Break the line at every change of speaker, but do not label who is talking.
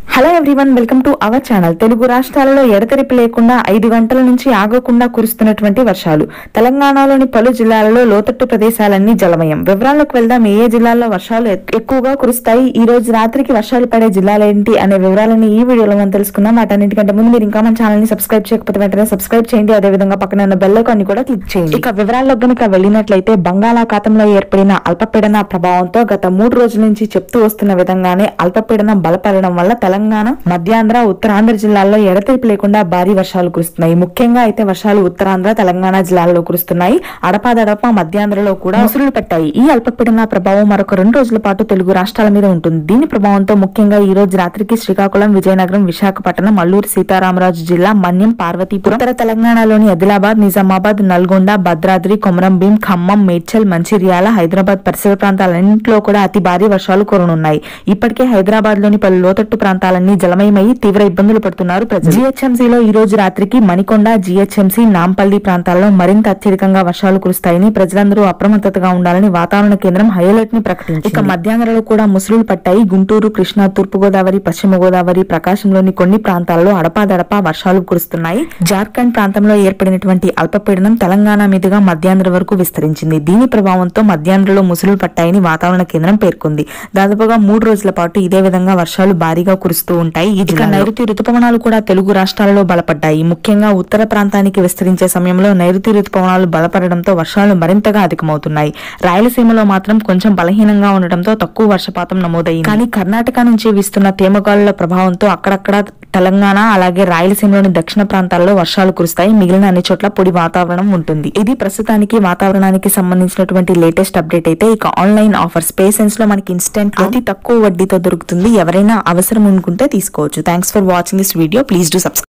hello everyone welcome to our channel Telugu రాష్ట్రాలలో ఎడతెరిపి లేకుండా ఐదు గంటల నుంచి ఆగకుండా కురుస్తున్నటువంటి వర్షాలు తెలంగాణలోని పలు జిల్లాలలో లోతట్టు ప్రదేశాలన్నీ జలమయం వివరాల్లోకి వెళ్దాం ఏ ఏ జిల్లాల్లో వర్షాలు ఎక్- ఎక్కువగా కురుస్తాయి ఈ రోజు రాత్రికి వర్షాలు పడే జిల్లాలు ఏంటి అనే వివరాలను ఈ వీడియోలో మనం తెలుసుకుందాం వాటన్నిటికంటే ముందు మీరు ఇంకా మన ఛానల్ ని సబ్స్క్రైబ్ చేయకపోతే వెంటనే సబ్స్క్రైబ్ చేయండి అదే విధంగా పక్కన ఉన్న బెల్ ఐకాన్ ని కూడా క్లిక్ చేయండి ఇక వివరాల్లో గనుక వెళ్ళినట్లయితే బంగాళాఖాతంలో ఏర్పడిన అల్పపీడన ప్రభావంతో గత మూడు రోజుల నుంచి చెప్తూ వస్తున్న విధంగానే అల్పపీడనం బలపడడం వల్ల తెలంగాణ మధ్యాంధ్ర ఉత్తరాంధ్ర జిల్లాల్లో ఎడతెరిపి లేకుండా భారీ వర్షాలు కురుస్తున్నాయి ముఖ్యంగా అయితే వర్షాలు ఉత్తరాంధ్ర తెలంగాణ జిల్లాల్లో కురుస్తున్నాయి అడపాదడప మధ్యాంధ్రలో కూడా ముసురులు పెట్టాయి ఈ అల్పపీడన ప్రభావం మరొక రెండు రోజుల పాటు తెలుగు రాష్ట్రాల మీద ఉంటుంది దీని ప్రభావంతో ముఖ్యంగా ఈ రోజు రాత్రికి శ్రీకాకుళం విజయనగరం విశాఖపట్నం అల్లూరి సీతారామరాజు జిల్లా మన్యం పార్వతీపురం ఉత్తర తెలంగాణలోని ఆదిలాబాద్ నిజామాబాద్ నల్గొండ భద్రాద్రి కొమరం భీం ఖమ్మం మేడ్చల్ మంచిర్యాల హైదరాబాద్ పరిసర ప్రాంతాలన్నింటిలో కూడా అతి భారీ వర్షాలు కురనున్నాయి ఇప్పటికే హైదరాబాద్ లోని పలు లోతట్టు ప్రాంతాలన్నీ జలమయమై తీవ్ర ఇబ్బందులు పడుతున్నారు ప్రజలు జిహెచ్ఎంసీలో ఈ రోజు రాత్రికి మణికొండ జిహెచ్ఎంసీ నాంపల్లి ప్రాంతాల్లో మరింత అత్యధికంగా వర్షాలు కురుస్తాయని ప్రజలందరూ అప్రమత్తతగా ఉండాలని వాతావరణ కేంద్రం హైలైట్ ని ప్రకటించింది ఇక మధ్యాంధ్రలో కూడా ముసురులు పట్టాయి గుంటూరు కృష్ణా తూర్పు గోదావరి పశ్చిమ గోదావరి ప్రకాశంలోని కొన్ని ప్రాంతాల్లో అడపాదడపా వర్షాలు కురుస్తున్నాయి జార్ఖండ్ ప్రాంతంలో ఏర్పడినటువంటి అల్పపీడనం తెలంగాణ మీదుగా మధ్యాంధ్ర వరకు విస్తరించింది దీని ప్రభావంతో మధ్యాంధ్రలో ముసురులు పట్టాయని వాతావరణ కేంద్రం పేర్కొంది దాదాపుగా మూడు రోజుల పాటు ఇదే విధంగా వర్షాలు భారీగా కురుస్తూ ఉంటాయి ఈ జిల్లా నైరుతి రుతుపవనాలు కూడా తెలుగు రాష్ట్రాలలో బలపడ్డాయి ముఖ్యంగా ఉత్తర ప్రాంతానికి విస్తరించే సమయంలో నైరుతి రుతుపవనాలు బలపడడంతో వర్షాలు మరింతగా అధికమవుతున్నాయి రాయలసీమలో మాత్రం కొంచెం బలహీనంగా ఉండటంతో తక్కువ వర్షపాతం నమోదైంది కానీ కర్ణాటక నుంచి వీస్తున్న తేమగాలుల ప్రభావంతో అక్కడక్కడ తెలంగాణ అలాగే రాయలసీమలోని దక్షిణ ప్రాంతాల్లో వర్షాలు కురుస్తాయి మిగిలిన అన్ని చోట్ల పొడి వాతావరణం ఉంటుంది ఇది ప్రస్తుతానికి వాతావరణానికి సంబంధించినటువంటి లేటెస్ట్ అప్డేట్ అయితే ఇక ఆన్లైన్ ఆఫర్స్ పేసెన్స్ లో మనకి ఇన్స్టెంట్ అతి తక్కువ వడ్డీతో దొరుకుతుంది ఎవరైనా అవసరం అనుకుంటే తీసుకోవచ్చు thanks for watching this video please do subscribe